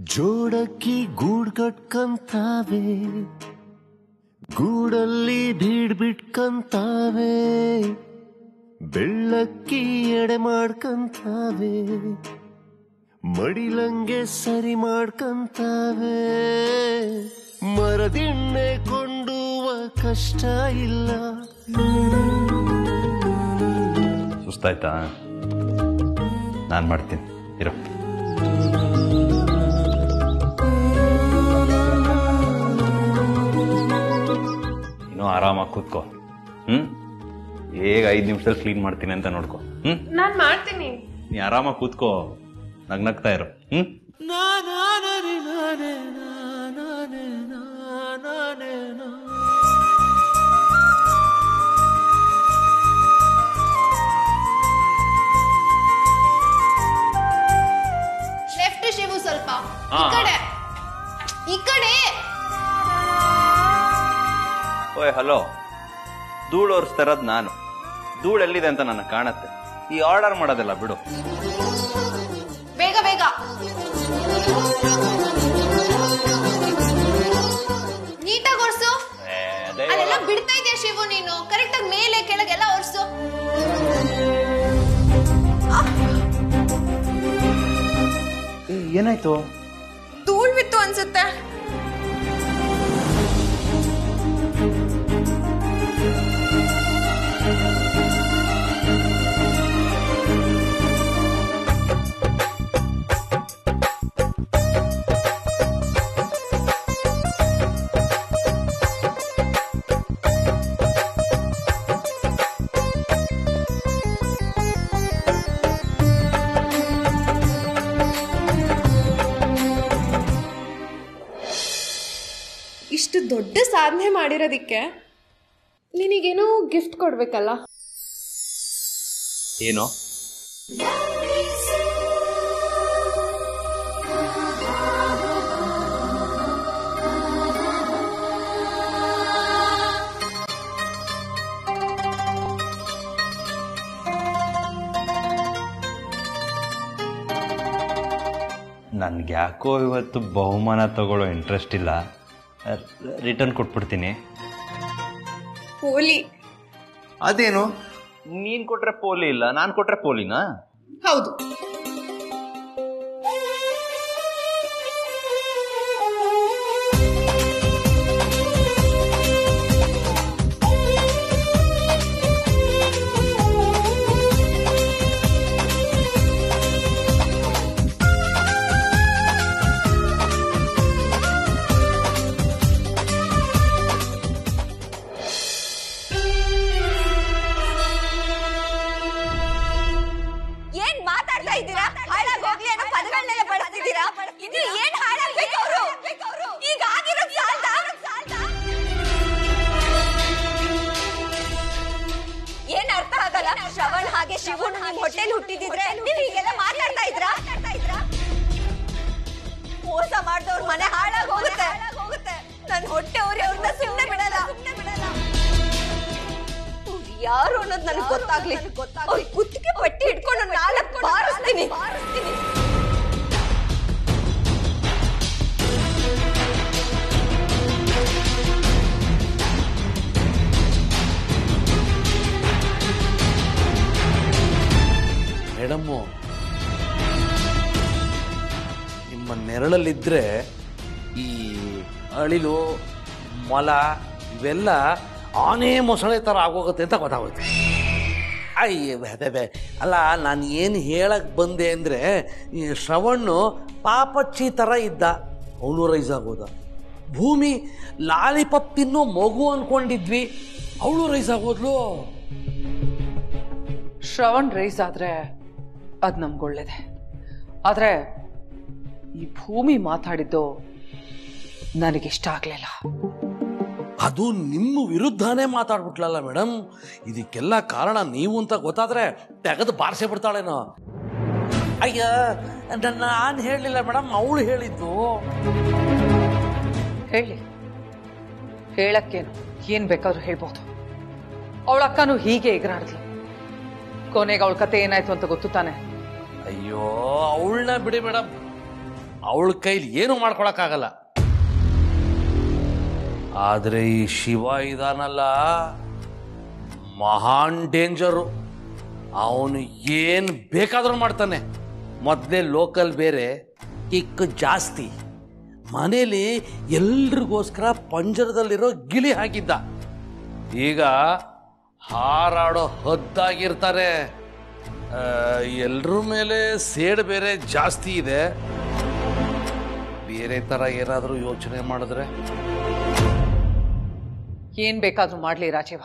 ಜೋಡಕ್ಕಿ ಗೂಡ್ ಕಟ್ಕಂತಾವೆ ಗೂಡಲ್ಲಿ bead ಬಿಟ್ಕಂತಾವೆ ಬೆಳ್ಳಕ್ಕಿ ಎಡೆ ಮಾಡ್ಕಂತಾವೆ ಮಡಿಲಂಗೆ ಸರಿ ಮಾಡ್ಕಂತಾವೆ ಮರದಿಣ್ಣೆ ಕೊಂಡುವ ಕಷ್ಟ ಇಲ್ಲ ಸುಸ್ತಾಯ್ತಾ ನಾನು ಮಾಡ್ತೀನಿ ಇರೋ ಇನ್ನೂ ಆರಾಮಾಗಿ ಕೂತ್ಕೋ ಹ್ಞೂ ಹೇಗೆ ಐದು ನಿಮಿಷದಲ್ಲಿ ಕ್ಲೀನ್ ಮಾಡ್ತೀನಿ ಅಂತ ನೋಡ್ಕೊ ಹ್ಞೂ ನಾನ್ ಮಾಡ್ತೀನಿ ನೀ ಆರಾಮಾಗಿ ಕೂತ್ಕೋ ನಗ್ನಗ್ತಾ ಇರು ಹ್ಞೂ ಲೆಫ್ಟ್ ಶಿವು ಸ್ವಲ್ಪ ಈ ಹಾ. ಕಡೆ ಈ ಕಡೆ ಓಯ್ ಹಲೋ ಧೂಳು ಒರೆಸ್ತಾ ಇರೋದು ನಾನು ಧೂಳು ಎಲ್ಲಿದೆ ಅಂತ ನನಗೆ ಕಾಣತ್ತೆ ಈ ಆರ್ಡರ್ ಮಾಡೋದಲ್ಲ ಬಿಡು ಬೇಗ ಬೇಗ ನೀಟಾಗಿ ಒರ್ಸು ಅಲ್ಲೆಲ್ಲ ಬಿಡ್ತಾ ಇದೆಯಾ ಶಿವು ನೀನು ಕರೆಕ್ಟ್ ಆಗಿ ಮೇಲೆ ಕೆಳಗೆಲ್ಲ ಒರ್ಸು ಏನಾಯ್ತು ಧೂಳ್ ಬಿತ್ತು ಅನ್ಸುತ್ತೆ ಇಷ್ಟು ದೊಡ್ಡ ಸಾಧನೆ ಮಾಡಿರೋದಿಕ್ಕೆ ನಿನಗೇನೋ ಗಿಫ್ಟ್ ಕೊಡ್ಬೇಕಲ್ಲ ಏನು ನನ್ಗೆ ಯಾಕೋ ಇವತ್ತು ಬಹುಮಾನ ತಗೊಳ್ಳೋ ಇಂಟ್ರೆಸ್ಟ್ ಇಲ್ಲ ರಿಟರ್ನ್ ಕೊಟ್ಬಿಡ್ತೀನಿ ಹೋಲಿ ಅದೇನು ನೀನ್ ಕೊಟ್ರೆ ಪೋಲಿ ಇಲ್ಲ ನಾನ್ ಕೊಟ್ರೆ ಪೋಲಿನಾ ಹೌದು ಏನ್ ಮಾತಾಡ್ತಾ ಇದ್ದೀರಾ ಹಾಳಾಗ್ ಹೋಗ್ಲಿ ಅನ್ನೋ ಪದಗಳನ್ನೆಲ್ಲ ಬಳಸ್ತಿದ್ದೀರಾ ಇನ್ನು ಏನ್ ಹಾಳಾಗ್ಬೇಕು ಅವರು ಈಗ ಆಗಿರೋದ್ ಸಾಲ್ದ ಏನ್ ಅರ್ಥ ಆಗಲ್ಲ ಶ್ರವಣ್ ಹಾಗೆ ಶಿವನ್ ನಿಮ್ ಹೊಟ್ಟೆಲ್ ಹುಟ್ಟಿದಿದ್ರೆ ನೀವು ಹೀಗೆಲ್ಲ ಮಾತಾಡ್ತಾ ಇದ್ರಾ ಮೋಸ ಮಾಡ್ದವ್ರ ಮನೆ ಹಾಳಾಗ್ ಹೋಗುತ್ತೆ ನನ್ ಹೊಟ್ಟೆ ಅವ್ರಿ ಅವ್ರನ್ನ ಸುಮ್ನೆ ಬಿಡಲ್ಲ ಅವ್ರು ಯಾರು ಅನ್ನೋದು ನನಗೆ ಗೊತ್ತಾಗ್ಲಿ ಅವ್ರ ಕುತ್ತಿಗೆ ಪಟ್ಟಿ ಹಿಡ್ಕೊಂಡು ನಾಲ್ಕು ಬಾರಿಸ್ತೀನಿ ಮೇಡಮ್ಮು ನಿಮ್ಮ ನೆರಳಲ್ಲಿದ್ದರೆ ಈ ಅಳಿಲು ಮೊಲ ಇವೆಲ್ಲ ಆನೆ ಮೊಸಳೆ ಥರ ಆಗೋಗುತ್ತೆ ಅಂತ ಗೊತ್ತಾಗುತ್ತೆ ಅಯ್ಯ ಅದೇ ಬೇ ಅಲ್ಲ ನಾನು ಏನು ಹೇಳಕ್ಕೆ ಬಂದೆ ಅಂದರೆ ಈ ಶ್ರವಣ್ಣು ಪಾಪಚ್ಚಿ ಥರ ಇದ್ದ ಅವನು ರೈಸ್ ಆಗೋದ ಭೂಮಿ ಲಾಲಿಪಪ್ ತಿನ್ನೋ ಮಗು ಅಂದ್ಕೊಂಡಿದ್ವಿ ಅವಳು ರೈಸ್ ಆಗೋದ್ಲು ಶ್ರವಣ್ ರೈಸ್ ಆದ್ರೆ ಅದ್ ನಮ್ಗೆ ಒಳ್ಳೇದೆ ಆದ್ರೆ ಈ ಭೂಮಿ ಮಾತಾಡಿದ್ದು ನನಗಿಷ್ಟ ಆಗ್ಲಿಲ್ಲ ಅದು ನಿಮ್ಮ ವಿರುದ್ಧನೇ ಮಾತಾಡ್ಬಿಟ್ಲಲ್ಲ ಮೇಡಮ್ ಇದಕ್ಕೆಲ್ಲ ಕಾರಣ ನೀವು ಅಂತ ಗೊತ್ತಾದ್ರೆ ತೆಗೆದು ಬಾರಿಸೇ ಬಿಡ್ತಾಳೇನೋ ಅಯ್ಯ ನಾನು ಹೇಳಲಿಲ್ಲ ಮೇಡಮ್ ಅವಳು ಹೇಳಿದ್ದು ಹೇಳಿ ಹೇಳಕ್ಕೇನು ಏನ್ ಬೇಕಾದ್ರೂ ಹೇಳ್ಬೋದು ಅವಳ ಅಕ್ಕನೂ ಹೀಗೆ ಎಗರಾಡ್ದ್ಲು ಕೊನೆಗೆ ಅವಳ ಕತೆ ಏನಾಯ್ತು ಅಂತ ಗೊತ್ತು ತಾನೆ ಅಯ್ಯೋ ಅವಳನ್ನ ಬಿಡಿ ಮೇಡಮ್ ಅವಳ ಕೈಲಿ ಏನು ಮಾಡ್ಕೊಳಕ್ಕಾಗಲ್ಲ ಆದರೆ ಈ ಶಿವ ಇದಾನಲ್ಲ ಮಹಾನ್ ಡೇಂಜರು ಅವನು ಏನು ಬೇಕಾದ್ರೂ ಮಾಡ್ತಾನೆ ಮೊದಲೇ ಲೋಕಲ್ ಬೇರೆ ಕಿಕ್ ಜಾಸ್ತಿ ಮನೇಲಿ ಎಲ್ರಿಗೋಸ್ಕರ ಪಂಜರದಲ್ಲಿರೋ ಗಿಳಿ ಹಾಕಿದ್ದ ಈಗ ಹಾರಾಡೋ ಹದ್ದಾಗಿರ್ತಾರೆ ಎಲ್ರ ಮೇಲೆ ಸೇಡ್ ಬೇರೆ ಜಾಸ್ತಿ ಇದೆ ಬೇರೆ ಥರ ಏನಾದರೂ ಯೋಚನೆ ಮಾಡಿದ್ರೆ ಏನ್ ಬೇಕಾದ್ರೂ ಮಾಡ್ಲಿ ರಾಜೀವ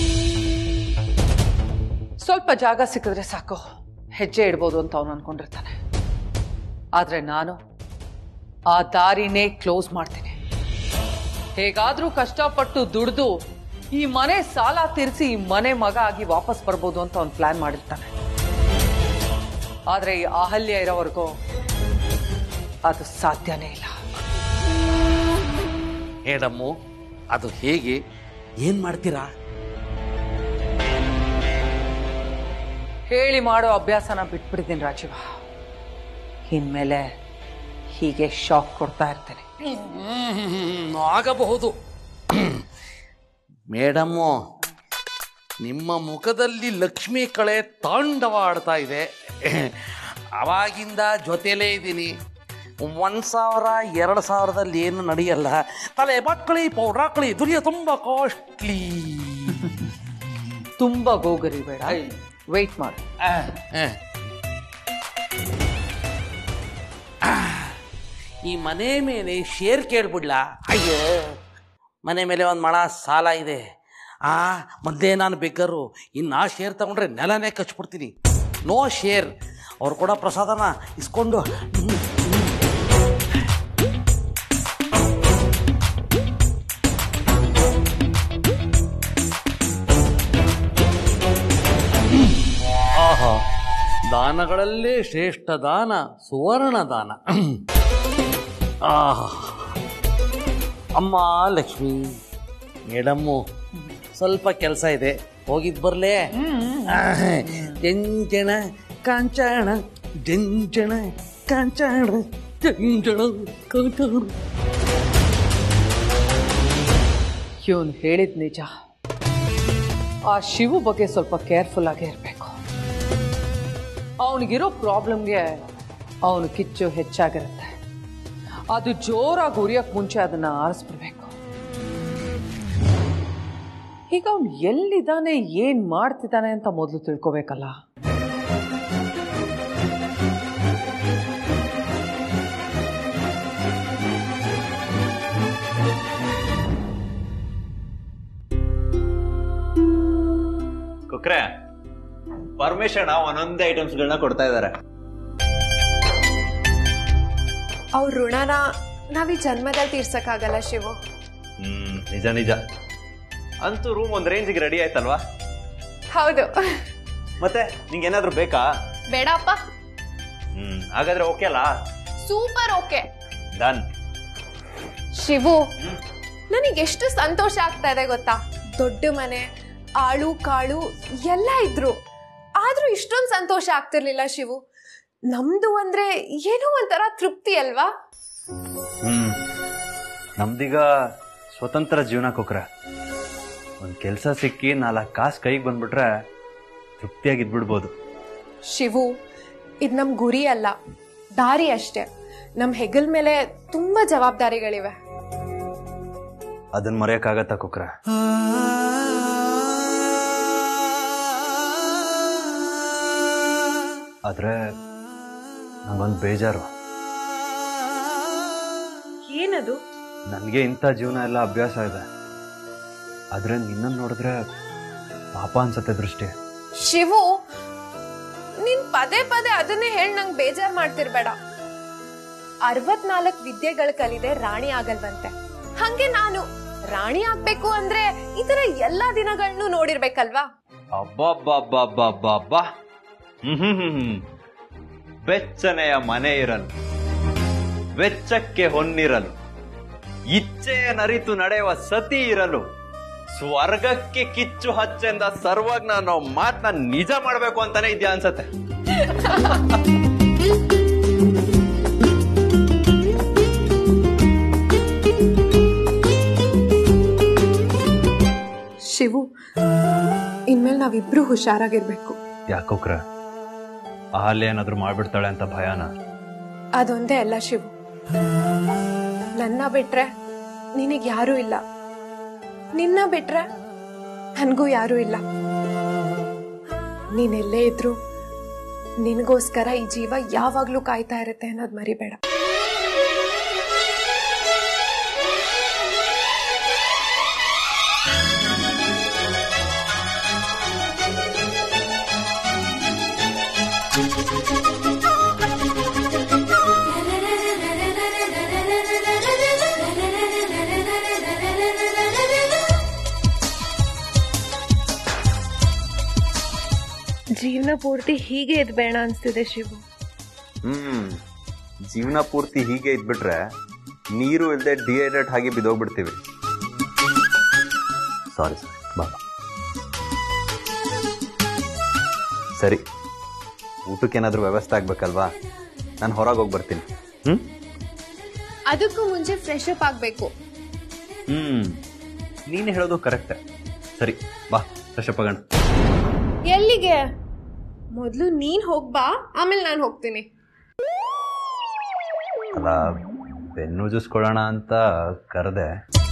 ಸ್ವಲ್ಪ ಜಾಗ ಸಿಕ್ಕಿದ್ರೆ ಸಾಕು ಹೆಜ್ಜೆ ಇಡ್ಬೋದು ಅಂತ ಅವನು ಅನ್ಕೊಂಡಿರ್ತಾನೆ ಆದ್ರೆ ನಾನು ಆ ದಾರಿನೇ ಕ್ಲೋಸ್ ಮಾಡ್ತೀನಿ ಹೇಗಾದ್ರೂ ಕಷ್ಟಪಟ್ಟು ದುಡ್ದು ಈ ಮನೆ ಸಾಲ ತೀರಿಸಿ ಈ ಮನೆ ಮಗ ಆಗಿ ವಾಪಸ್ ಬರ್ಬೋದು ಅಂತ ಅವ್ನು ಪ್ಲಾನ್ ಮಾಡಿರ್ತಾನೆ ಆದ್ರೆ ಈ ಅಹಲ್ಯ ಇರೋವರೆಗೂ ಅದು ಸಾಧ್ಯನೇ ಇಲ್ಲ ಮೇಡಮ್ಮು ಅದು ಹೇಗೆ ಏನು ಮಾಡ್ತೀರಾ ಹೇಳಿ ಮಾಡೋ ಅಭ್ಯಾಸನ ಬಿಟ್ಬಿಟ್ಟಿದ್ದೀನಿ ರಾಜೀವ ಇನ್ಮೇಲೆ ಹೀಗೆ ಶಾಕ್ ಕೊಡ್ತಾ ಇರ್ತೇನೆ ಹ್ಮ್, ಆಗಬಹುದು ಮೇಡಮ್ಮು ನಿಮ್ಮ ಮುಖದಲ್ಲಿ ಲಕ್ಷ್ಮಿ ಕಳೆ ತಾಂಡವ ಆಡ್ತಾ ಇದೆ ಅವಾಗಿಂದ ಜೊತೆಲೇ ಇದ್ದೀನಿ ಒಂದು ಸಾವಿರ ಎರಡು ಸಾವಿರದಲ್ಲಿ ಏನು ನಡೆಯಲ್ಲ ತಲೆ ಮಕ್ಕಳಿ ಪೌಡ್ರ್ ಹಾಕಳಿ ದುನಿಯ ತುಂಬ ಕಾಸ್ಟ್ಲಿ ತುಂಬಾ ಗೋಗರಿ ಬೇಡ ವೆಯ್ಟ್ ಮಾಡು ಈ ಮನೆ ಮೇಲೆ ಶೇರ್ ಕೇಳ್ಬಿಡ್ಲಾ ಅಯ್ಯೋ ಮನೆ ಮೇಲೆ ಒಂದು ಮಳ ಸಾಲ ಇದೆ ಆ ಮೊದಲೇ ನಾನು ಬೇಕಾರು ಇನ್ನು ಆ ಶೇರ್ ತಗೊಂಡ್ರೆ ನೆಲನೇ ಕಚ್ಬಿಡ್ತೀನಿ ನೋ ಶೇರ್ ಅವ್ರು ಕೊಡೋ ಪ್ರಸಾದನ ಇಸ್ಕೊಂಡು ಆಹಾ ದಾನಗಳಲ್ಲೇ ಶ್ರೇಷ್ಠ ದಾನ ಸುವರ್ಣ ದಾನ ಆಹಾ ಅಮ್ಮ ಲಕ್ಷ್ಮಿ ಮೇಡಮ್ಮು ಸ್ವಲ್ಪ ಕೆಲಸ ಇದೆ ಹೋಗಿದ್ ಬರ್ಲೇ ಜಂಜಣ ಕಾಂಚಾಣ ಜಂಜಣ ಕಾಂಚಾಣ ಜಂಜಣ ಕಾಂಚಾಣ ಇವನು ಹೇಳಿದ್ ನಿಜ ಆ ಶಿವು ಬಗ್ಗೆ ಸ್ವಲ್ಪ ಕೇರ್ಫುಲ್ ಆಗೇ ಇರಬೇಕು ಅವನಿಗಿರೋ ಪ್ರಾಬ್ಲಮ್ಗೆ ಅವನು ಕಿಚ್ಚು ಹೆಚ್ಚಾಗಿರುತ್ತೆ ಅದು ಜೋರಾಗಿ ಉರಿಯಕ್ ಮುಂಚೆ ಅದನ್ನ ಆರಿಸ್ಬಿಡ್ಬೇಕು ಈಗ ಅವನು ಎಲ್ಲಿದ್ದಾನೆ ಏನ್ ಮಾಡ್ತಿದ್ದಾನೆ ಅಂತ ಮೊದಲು ತಿಳ್ಕೊಬೇಕಲ್ಲ ಕೊಕ್ರೆ ಪರ್ಮಿಷನ್ ಒಂದೊಂದೇ ಐಟಮ್ಸ್ಗಳನ್ನ ಕೊಡ್ತಾ ಇದ್ದಾರೆ ಅವ್ರ ಋಣನ ನಾವ್ ಈ ಜನ್ಮದಲ್ಲಿ ತೀರ್ಸಕ್ಕಾಗಲ್ಲ ಶಿವು ಹ್ಮ್ ನಿಜ ನಿಜ ಅಂತೂ ರೂಮ್ ಒಂದ್ ರೇಂಜಿಗೆ ರೆಡಿ ಆಯ್ತಲ್ವಾ ಹೌದು ಮತ್ತೆ ನಿಂಗೆ ಏನಾದ್ರೂ ಬೇಕಾ ಬೇಡಪ್ಪ ಹ್ಮ್ ಹಾಗಾದ್ರೆ ಓಕೆ ಅಲ್ಲ ಸೂಪರ್ ಓಕೆ ಡನ್ ಶಿವು ನನಗೆ ಎಷ್ಟು ಸಂತೋಷ ಆಗ್ತಾ ಇದೆ ಗೊತ್ತಾ ದೊಡ್ಡ ಮನೆ ಆಳು ಕಾಳು ಎಲ್ಲ ಇದ್ರು ಆದ್ರೂ ಇಷ್ಟೊಂದು ಸಂತೋಷ ಆಗ್ತಿರ್ಲಿಲ್ಲ ಶಿವು ನಮ್ದು ಅಂದ್ರೆ ಏನೋ ಒಂಥರ ತೃಪ್ತಿ ಅಲ್ವಾ ಹ್ಮ್ ನಮ್ದೀಗ ಸ್ವತಂತ್ರ ಜೀವನ ಕೊಕ್ರೆ ಒಂದ್ ಕೆಲ್ಸ ಸಿಕ್ಕಿ ನಾಲ್ಕು ಕಾಸು ಕೈಗೆ ಬಂದ್ಬಿಟ್ರೆ ತೃಪ್ತಿಯಾಗಿ ಇದ್ಬಿಡ್ಬೋದು ಶಿವು ಇದು ನಮ್ ಗುರಿ ಅಲ್ಲ ದಾರಿ ಅಷ್ಟೇ ನಮ್ ಹೆಗಲ್ ಮೇಲೆ ತುಂಬಾ ಜವಾಬ್ದಾರಿಗಳಿವೆ ಅದನ್ನ ಮರೆಯಕ್ಕಾಗತ್ತಾ ಕೊಕ್ರೆ ಆದ್ರೆ ನಂಗೊಂದು ಬೇಜಾರು ಏನದು ನನಗೆ ಇಂಥ ಜೀವನ ಎಲ್ಲ ಅಭ್ಯಾಸ ಇದೆ ಆದ್ರೆ ನಿನ್ನನ್ನು ನೋಡಿದ್ರೆ ಪಾಪ ಅನ್ಸತ್ತೆ ದೃಷ್ಟಿ ಶಿವು ನೀನ್ ಪದೇ ಪದೇ ಅದನ್ನೇ ಹೇಳಿ ನಂಗೆ ಬೇಜಾರ್ ಮಾಡ್ತಿರ್ಬೇಡ ಅರವತ್ನಾಲ್ಕು ವಿದ್ಯೆಗಳ ಕಲಿದೆ ರಾಣಿ ಆಗಲ್ವಂತೆ ಹಂಗೆ ನಾನು ರಾಣಿ ಆಗ್ಬೇಕು ಅಂದ್ರೆ ಈ ತರ ಎಲ್ಲಾ ದಿನಗಳನ್ನೂ ನೋಡಿರ್ಬೇಕಲ್ವಾ ಅಬ್ಬಬ್ಬಬ್ಬಬ್ಬಬ್ಬ ಹ್ಮ್ ಹ್ಮ್ ಹ್ಮ್ ಹ್ಮ್. ಬೆಚ್ಚನೆಯ ಮನೆ ಇರಲು ವೆಚ್ಚಕ್ಕೆ ಹೊನ್ನಿರಲು ಇಚ್ಛೆಯ ನರಿತು ನಡೆಯುವ ಸತಿ ಇರಲು ಸ್ವರ್ಗಕ್ಕೆ ಕಿಚ್ಚು ಹಚ್ಚೆಂದ ಸರ್ವಜ್ಞ ಅನ್ನೋ ಮಾತನ್ನ ನಿಜ ಮಾಡ್ಬೇಕು ಅಂತಾನೆ ಇದ್ಯಾ ಅನ್ಸತ್ತೆ ಶಿವು ಇನ್ಮೇಲೆ ನಾವಿಬ್ರು ಹುಷಾರಾಗಿರ್ಬೇಕು ಯಾಕೋಕ್ರ ಅಹಲ್ಯ ಏನಾದ್ರು ಮಾಡ್ಬಿಡ್ತಾಳೆ ಅಂತ ಭಯನ ಅದೊಂದೇ ಅಲ್ಲ ಶಿವು ನನ್ನ ಬಿಟ್ರೆ ನಿನಗೆ ಯಾರೂ ಇಲ್ಲ ನಿನ್ನ ಬಿಟ್ರೆ ನನಗೂ ಯಾರೂ ಇಲ್ಲ ನೀನೆಲ್ಲೇ ಇದ್ರು ನಿನಗೋಸ್ಕರ ಈ ಜೀವ ಯಾವಾಗ್ಲೂ ಕಾಯ್ತಾ ಇರುತ್ತೆ ಅನ್ನೋದು ಮರಿಬೇಡ ಜೀವನ ಪೂರ್ತಿ ಹೀಗೆ ಇದ್ ಬೇಡ ಅನ್ಸ್ತಿದೆ ಶಿವು ಹ್ಮ್ ಜೀವನ ಪೂರ್ತಿ ಹೀಗೆ ಇದ್ಬಿಟ್ರೆ ನೀರು ಇಲ್ಲದೆ ಡಿಹೈಡ್ರೇಟ್ ಆಗಿ ಬಿದೋಗ್ಬಿಡ್ತೀವಿ ಸಾರಿ ಸರ್ ಬಾ ಸರಿ ಊಟಕ್ಕೇನಾದ್ರೂ ವ್ಯವಸ್ಥೆ ಆಗ್ಬೇಕಲ್ವಾ ನಾನು ಹೊರಗೆ ಹೋಗಿ ಬರ್ತೀನಿ ಹ್ಮ್ ಅದಕ್ಕೂ ಮುಂಚೆ ಫ್ರೆಶ್ ಅಪ್ ಆಗ್ಬೇಕು ಹ್ಮ್ ನೀನು ಹೇಳೋದು ಕರೆಕ್ಟ್ ಸರಿ ಬಾ ಫ್ರೆಶ್ ಅಪ್ ಆಗೋಣ ಎಲ್ಲಿಗೆ ಮೊದಲು ನೀನ್ ಹೋಗ್ಬಾ ಆಮೇಲೆ ನಾನು ಹೋಗ್ತೀನಿ ಅಲ್ಲ ಬೆನ್ನು ಜೂಸ್ಕೊಳ್ಳೋಣ ಅಂತ ಕರೆದೆ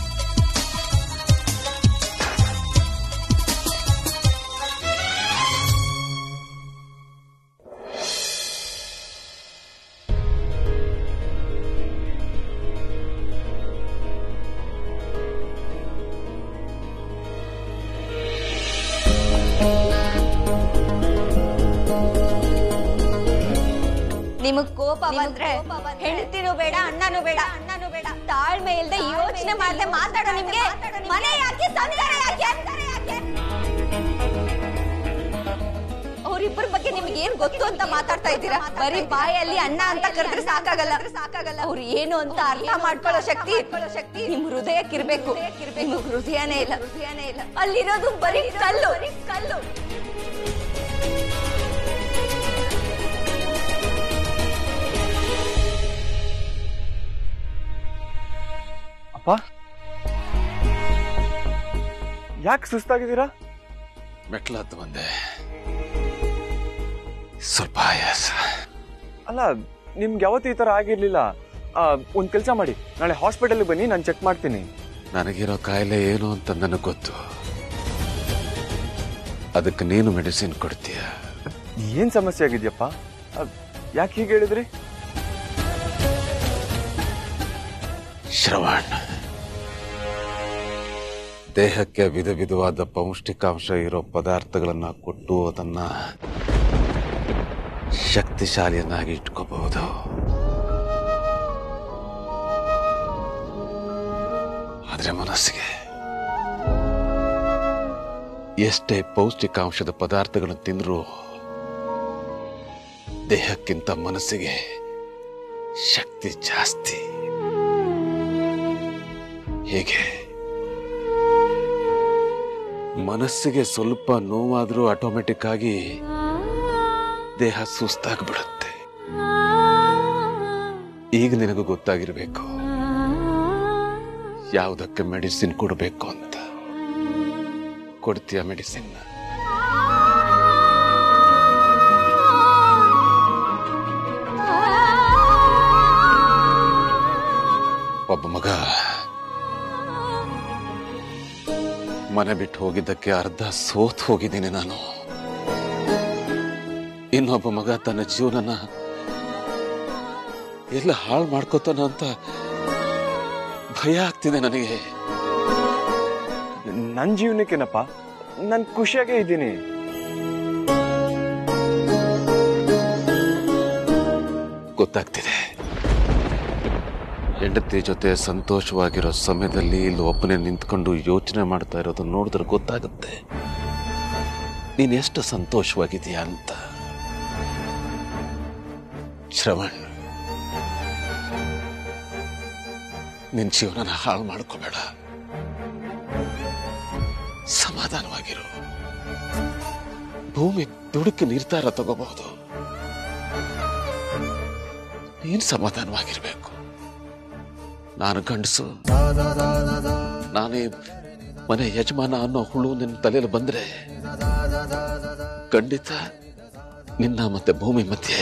ನಿಮಗ್ ಕೋಪ ಬಂದ್ರೆ ಹೆಂಡತಿನೂ ಬೇಡ ಅಣ್ಣನೂ ಬೇಡ ಅಣ್ಣನೂ ಬೇಡ ತಾಳ್ಮೆ ಇಲ್ದೆ ಯೋಚನೆ ಮಾಡದೆ ಮಾತಾಡೋ ನಿಮ್ಗೆ ಮನೆ ಯಾಕೆ ಸಂಸಾರ ಯಾಕೆ ಅವ್ರಿಬ್ಬರ ಬಗ್ಗೆ ನಿಮ್ಗೆ ಏನ್ ಗೊತ್ತು ಅಂತ ಮಾತಾಡ್ತಾ ಇದ್ದೀರಾ ಬರೀ ಬಾಯಲ್ಲಿ ಅಣ್ಣ ಅಂತ ಕರೆದ್ರೆ ಸಾಕಾಗಲ್ಲ ಸಾಕಾಗಲ್ಲ ಅವ್ರು ಏನು ಅಂತ ಅರ್ಥ ಮಾಡ್ಕೊಳ್ಳೋ ಶಕ್ತಿ ಶಕ್ತಿ ನಿಮ್ ಹೃದಯಕ್ಕಿರ್ಬೇಕು ನಿಮ್ ಹೃದಯನೇ ಇಲ್ಲ ಹೃದಯನೇ ಇಲ್ಲ ಅಲ್ಲಿರೋದು ಬರೀ ಕಲ್ಲು ಕಲ್ಲು ಅಪ್ಪ ಯಾಕೆ ಸುಸ್ತಾಗಿದ್ದೀರಾ ಮೆಟ್ಲು ಹತ್ತು ಬಂದೆ ಸ್ವಲ್ಪ ಆಯಾಸ ಅಲ್ಲ ನಿಮ್ಗೆ ಯಾವತ್ತೂ ಈ ಥರ ಆಗಿರ್ಲಿಲ್ಲ ಆ, ಒಂದ್ ಕೆಲಸ ಮಾಡಿ ನಾಳೆ ಹಾಸ್ಪಿಟಲ್ಗೆ ಬನ್ನಿ ನಾನು ಚೆಕ್ ಮಾಡ್ತೀನಿ ನನಗಿರೋ ಕಾಯಿಲೆ ಏನು ಅಂತ ನನಗೆ ಗೊತ್ತು ಅದಕ್ಕೆ ನೀನು ಮೆಡಿಸಿನ್ ಕೊಡ್ತೀಯ ಏನ್ ಸಮಸ್ಯೆ ಆಗಿದ್ಯಪ್ಪ ಯಾಕೆ ಹೀಗೆ ಹೇಳಿದ್ರಿ ಶ್ರವಣ್ ದೇಹಕ್ಕೆ ವಿಧ ವಿಧವಾದ ಪೌಷ್ಟಿಕಾಂಶ ಇರೋ ಪದಾರ್ಥಗಳನ್ನ ಕೊಟ್ಟು ಅದನ್ನ ಶಕ್ತಿಶಾಲಿಯನ್ನಾಗಿ ಇಟ್ಕೋಬಹುದು ಆದ್ರೆ ಮನಸ್ಸಿಗೆ ಎಷ್ಟೇ ಪೌಷ್ಟಿಕಾಂಶದ ಪದಾರ್ಥಗಳನ್ನು ತಿಂದರೂ ದೇಹಕ್ಕಿಂತ ಮನಸ್ಸಿಗೆ ಶಕ್ತಿ ಜಾಸ್ತಿ ಹೇಗೆ ಮನಸ್ಸಿಗೆ ಸ್ವಲ್ಪ ನೋವಾದ್ರೂ ಆಟೋಮೆಟಿಕ್ ಆಗಿ ದೇಹ ಸುಸ್ತಾಗ್ಬಿಡುತ್ತೆ ಈಗ ನಿನಗೂ ಗೊತ್ತಾಗಿರ್ಬೇಕು ಯಾವುದಕ್ಕೆ ಮೆಡಿಸಿನ್ ಕೊಡಬೇಕು ಅಂತ ಕೊಡ್ತೀಯ ಮೆಡಿಸಿನ್ ಒಬ್ಬ ಮಗ ಮನೆ ಬಿಟ್ಟು ಹೋಗಿದ್ದಕ್ಕೆ ಅರ್ಧ ಸೋತ್ ಹೋಗಿದ್ದೀನಿ ನಾನು ಇನ್ನೊಬ್ಬ ಮಗ ತನ್ನ ಜೀವನನ ಎಲ್ಲ ಹಾಳು ಮಾಡ್ಕೋತಾನ ಅಂತ ಭಯ ಆಗ್ತಿದೆ ನನಗೆ ನನ್ನ ಜೀವನಕ್ಕೇನಪ್ಪ ನಾನು ಖುಷಿಯಾಗೇ ಇದ್ದೀನಿ ಗೊತ್ತಾಗ್ತಿದೆ ಹೆಂಡತಿ ಜೊತೆ ಸಂತೋಷವಾಗಿರೋ ಸಮಯದಲ್ಲಿ ಇಲ್ಲಿ ಒಬ್ಬನೇ ನಿಂತ್ಕೊಂಡು ಯೋಚನೆ ಮಾಡ್ತಾ ಇರೋದು ನೋಡಿದ್ರೆ ಗೊತ್ತಾಗುತ್ತೆ ನೀನ್ ಎಷ್ಟು ಸಂತೋಷವಾಗಿದೆಯಾ ಅಂತ ಶ್ರವಣ್ ನಿನ್ ಜೀವನನ ಹಾಳು ಮಾಡ್ಕೋಬೇಡ ಸಮಾಧಾನವಾಗಿರು ಭೂಮಿ ದುಡುಕಿ ನಿರ್ಧಾರ ತಗೋಬಹುದು ನೀನ್ ಸಮಾಧಾನವಾಗಿರ್ಬೇಕು ನಾನು ಗಂಡಸು ನಾನೇ ಮನೆ ಯಜಮಾನ ಅನ್ನೋ ಹುಳು ನಿನ್ನ ತಲೆಯಲ್ಲಿ ಬಂದ್ರೆ ಖಂಡಿತ ನಿನ್ನ ಮತ್ತೆ ಭೂಮಿ ಮಧ್ಯೆ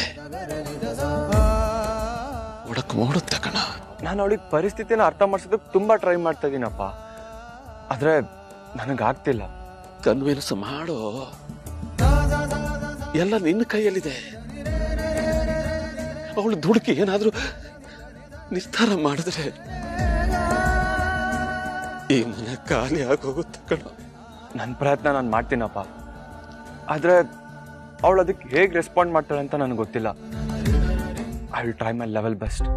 ಒಡಕ್ ಮೂಡುತ್ತೆ ಕಣ ನಾನು ಅವಳಿಗೆ ಪರಿಸ್ಥಿತಿನ ಅರ್ಥ ಮಾಡ್ಸೋದಕ್ಕೆ ತುಂಬಾ ಟ್ರೈ ಮಾಡ್ತಾ ಇದೀನಪ್ಪ ಆದ್ರೆ ನನಗಾಗ್ತಿಲ್ಲ ಕನ್ವಿನ್ಸ್ ಮಾಡೋ ಎಲ್ಲ ನಿನ್ನ ಕೈಯಲ್ಲಿದೆ ಅವಳು ದುಡುಕಿ ಏನಾದ್ರೂ ನಿರ್ಧಾರ ಮಾಡಿದ್ರೆ ಈ ಮನೆ ಖಾಲಿ ಆಗೋಗುತ್ತೆ ಕಣ ನನ್ನ ಪ್ರಯತ್ನ ನಾನು ಮಾಡ್ತೀನಪ್ಪ ಆದ್ರೆ ಅವಳು ಅದಕ್ಕೆ ಹೇಗೆ ರೆಸ್ಪಾಂಡ್ ಮಾಡ್ತಾಳೆ ಅಂತ ನನಗೆ ಗೊತ್ತಿಲ್ಲ I will try my level best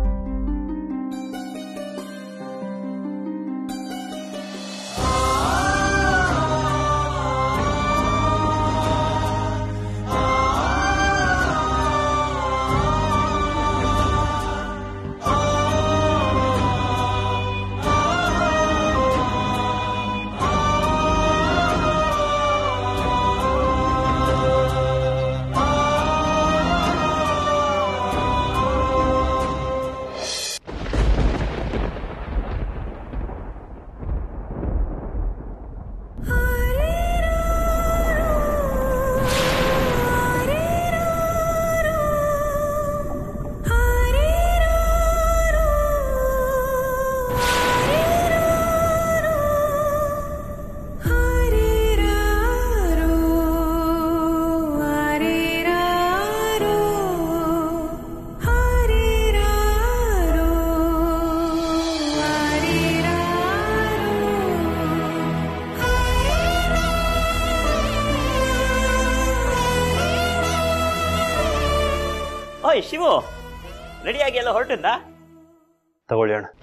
ಓಯ್ ಶಿವು ರೆಡಿಯಾಗಿ ಎಲ್ಲ ಹೊರಟಿದ್ದ ತಗೊಳ್ಳಿ ಅಣ್ಣ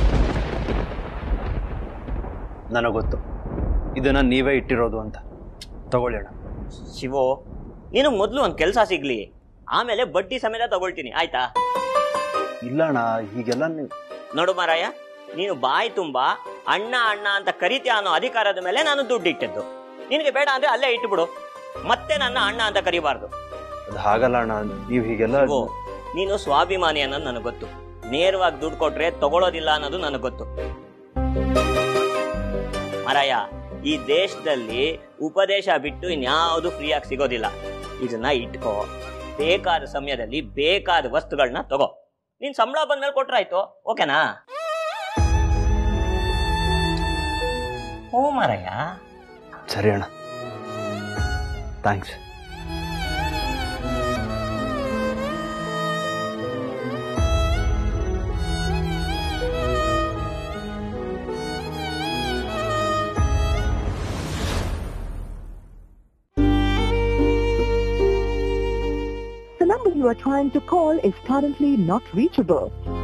ನನಗೆ ಗೊತ್ತು ಇದನ್ನ ನೀವೇ ಇಟ್ಟಿರೋದು ಅಂತ ತಗೊಳ್ಳಿ ಅಣ್ಣ ಶಿವು ನಿನಗೆ ಮೊದಲು ಒಂದು ಕೆಲಸ ಸಿಗ್ಲಿ ಆಮೇಲೆ ಬಡ್ಡಿ ಸಮೇತ ತಗೊಳ್ತೀನಿ ಆಯ್ತಾ ಇಲ್ಲ ಅಣ್ಣ ಹೀಗೆಲ್ಲ ನೀವು ನೋಡು ಮಾರಾಯ ನೀನು ಬಾಯಿ ತುಂಬಾ ಅಣ್ಣ ಅಣ್ಣ ಅಂತ ಕರಿತೀಯ ಅನ್ನೋ ಅಧಿಕಾರದ ಮೇಲೆ ನಾನು ದುಡ್ಡು ಇಟ್ಟಿದ್ದು ನಿನಗೆ ಬೇಡ ಅಂದ್ರೆ ಅಲ್ಲೇ ಇಟ್ಬಿಡು ಮತ್ತೆ ನನ್ನ ಅಣ್ಣ ಅಂತ ಕರಿಬಾರ್ದು ಅದು ಹಾಗಲ್ಲ ಅಣ್ಣ ನೀವು ಹೀಗೆಲ್ಲ ಶಿವು, ನೀನು ಸ್ವಾಭಿಮಾನಿ ಅನ್ನೋದು ನನಗೆ ಗೊತ್ತು ನೇರವಾಗಿ ದುಡ್ಡು ಕೊಟ್ರೆ ತಗೊಳ್ಳೋದಿಲ್ಲ ಅನ್ನೋದು ನನಗೆ ಗೊತ್ತು ಮಾರಾಯ ಈ ದೇಶದಲ್ಲಿ ಉಪದೇಶ ಬಿಟ್ಟು ಇನ್ಯಾವುದು ಫ್ರೀಯಾಗಿ ಸಿಗೋದಿಲ್ಲ ಇದನ್ನ ಇಟ್ಕೋ ಬೇಕಾದ ಸಮಯದಲ್ಲಿ ಬೇಕಾದ ವಸ್ತುಗಳನ್ನ ತಗೋ ನೀನ್ ಸಂಬಳ ಬಂದ್ಮೇಲೆ ಕೊಟ್ರಾಯ್ತು ಓಕೆನಾ ಓ ಮಾರಾಯ ಸರಿ ಅಣ್ಣ thanks The number you are trying to call is currently not reachable.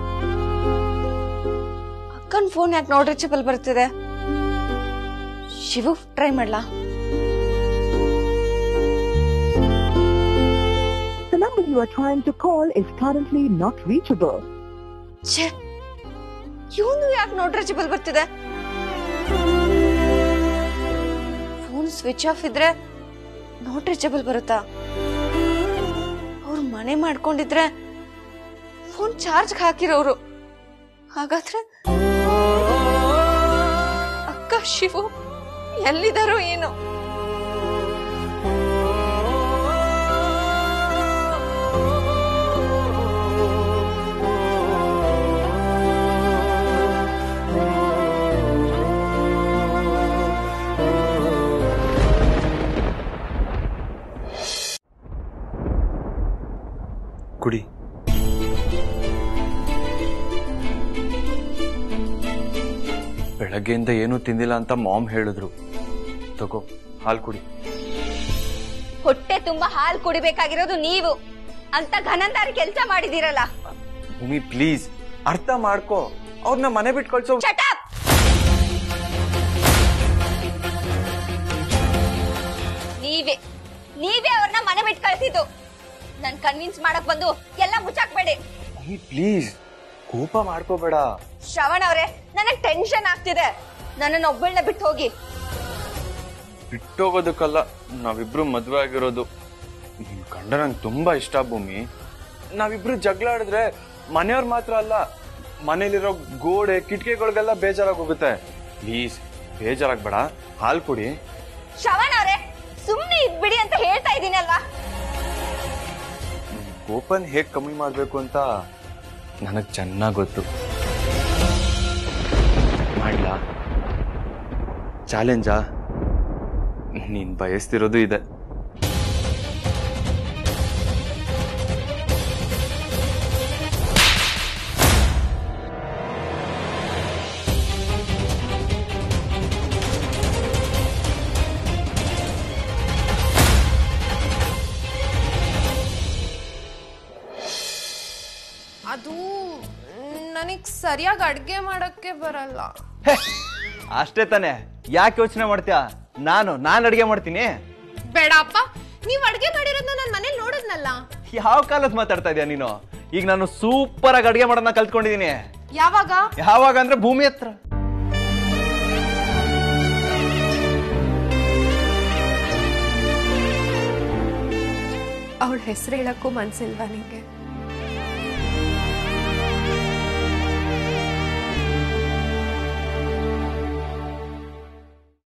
ಅಕ್ಕನ್ ಫೋನ್ ಯಾಕೆ ನೋಡ್ ರೀಚಬಲ್ ಬರ್ತಿದೆ ಶಿವು ಟ್ರೈ ಮಾಡ್ಲಾ The number you are trying to call is currently not reachable. ಛೇ ಇವನು ಯಾಕೆ ನೋಟ್ ರೀಚಬಲ್ ಬರ್ತಿದೆ ಫೋನ್ ಸ್ವಿಚ್ ಆಫ್ ಇದ್ರೆ not reachable ಬರುತ್ತಾ ಅವ್ರು ಮನೆ ಮಾಡ್ಕೊಂಡಿದ್ರೆ ಫೋನ್ ಚಾರ್ಜ್ ಹಾಕಿರೋರು ಹಾಗಾದ್ರೆ ಅಕ್ಕ ಶಿವು ಎಲ್ಲಿದಾರೋ ಏನೋ ಕುಡಿ ಬೆಳಗ್ಗೆಯಿಂದ ಏನೂ ತಿಂದಿಲ್ಲ ಅಂತ ಮಾಮ್ ಹೇಳಿದ್ರು ತಗೋ ಹಾಲು ಕುಡಿ ಹೊಟ್ಟೆ ತುಂಬಾ ಹಾಲು ಕುಡಿಬೇಕಾಗಿರೋದು ನೀವು ಅಂತ ಘನಂದಾರಿ ಕೆಲಸ ಮಾಡಿದಿರಲ್ಲ ಭೂಮಿ ಪ್ಲೀಸ್ ಅರ್ಥ ಮಾಡ್ಕೋ ಅವ್ರನ್ನ ಮನೆ ಬಿಟ್ಟು ಕಳ್ಸೋ ಚಟಾಪ್ ನೀವೇ ನೀವೇ ಅವ್ರನ್ನ ಮನೆ ಬಿಟ್ಟು ಕಳ್ಸಿದ್ದು ನನ್ ಕನ್ವಿನ್ಸ್ ಮಾಡಕ್ ಬಂದು ಎಲ್ಲ ಮುಚ್ಚಾಕ್ಬೇಡಿ ಭೂಮಿ ಪ್ಲೀಸ್ ಕೋಪ ಮಾಡ್ಕೋಬೇಡ ಶ್ರವಣ್ ಅವ್ರೆ ನನಗ್ ಟೆನ್ಷನ್ ಆಗ್ತಿದೆ ನನ್ನನ್ನ ಒಬ್ಬಳನ್ನ ಬಿಟ್ಟು ಹೋಗಿ ಬಿಟ್ಟೋಗೋದಕ್ಕಲ್ಲ ನಾವಿಬ್ರು ಮದ್ವೆ ಆಗಿರೋದು ನಿನ್ ಕಂಡ ನಂಗೆ ತುಂಬಾ ಇಷ್ಟ ಭೂಮಿ ನಾವಿಬ್ರು ಜಗಳ ಆಡಿದ್ರೆ ಮನೆಯವ್ರು ಮಾತ್ರ ಅಲ್ಲ ಮನೇಲಿರೋ ಗೋಡೆ ಕಿಟಕಿಗಳಿಗೆಲ್ಲ ಬೇಜಾರಾಗಿ ಹೋಗುತ್ತೆ ಪ್ಲೀಸ್ ಬೇಜಾರಾಗ್ಬೇಡ ಹಾಲು ಕುಡಿ ಶ್ರವಣ್ ಅವರೇ ಸುಮ್ನೆ ಇದ್ಬಿಡಿ ಅಂತ ಹೇಳ್ತಾ ಇದ್ದೀನಲ್ವಾ ಕೋಪನ್ ಹೇಗೆ ಕಮ್ಮಿ ಮಾಡಬೇಕು ಅಂತ ನನಗೆ ಚೆನ್ನಾಗಿ ಗೊತ್ತು ಮಾಡ್ಲಾ ಚಾಲೆಂಜಾ ನೀನು ಬಯಸ್ತಿರೋದು ಇದೆ ಅದು ನನಗ್ ಸರಿಯಾಗಿ ಅಡ್ಗೆ ಮಾಡಕ್ಕೆ ಬರಲ್ಲ ಅಷ್ಟೇ ತಾನೆ ಯಾಕೆ ಯೋಚನೆ ಮಾಡ್ತೀಯ ನಾನು ನಾನು ಅಡಿಗೆ ಮಾಡ್ತೀನಿ ಬೇಡ ಅಪ್ಪ ನೀವ್ ಅಡ್ಗೆ ಮಾಡಿರೋದನ್ನ ನಾನು ಮನೇಲಿ ನೋಡಿದ್ನಲ್ಲ ಯಾವ ಕಾಲದ ಮಾತಾಡ್ತಾ ಇದೀಯ ನೀನು ಈಗ ನಾನು ಸೂಪರ್ ಆಗಿ ಅಡಿಗೆ ಮಾಡೋದನ್ನ ಕಲ್ತ್ಕೊಂಡಿದೀನಿ ಯಾವಾಗ ಯಾವಾಗ ಅಂದ್ರೆ ಭೂಮಿ ಹತ್ರ ಅವಳ ಹೆಸರು ಹೇಳಕ್ಕೂ ಮನ್ಸಿಲ್ವಾ ನಿಂಗೆ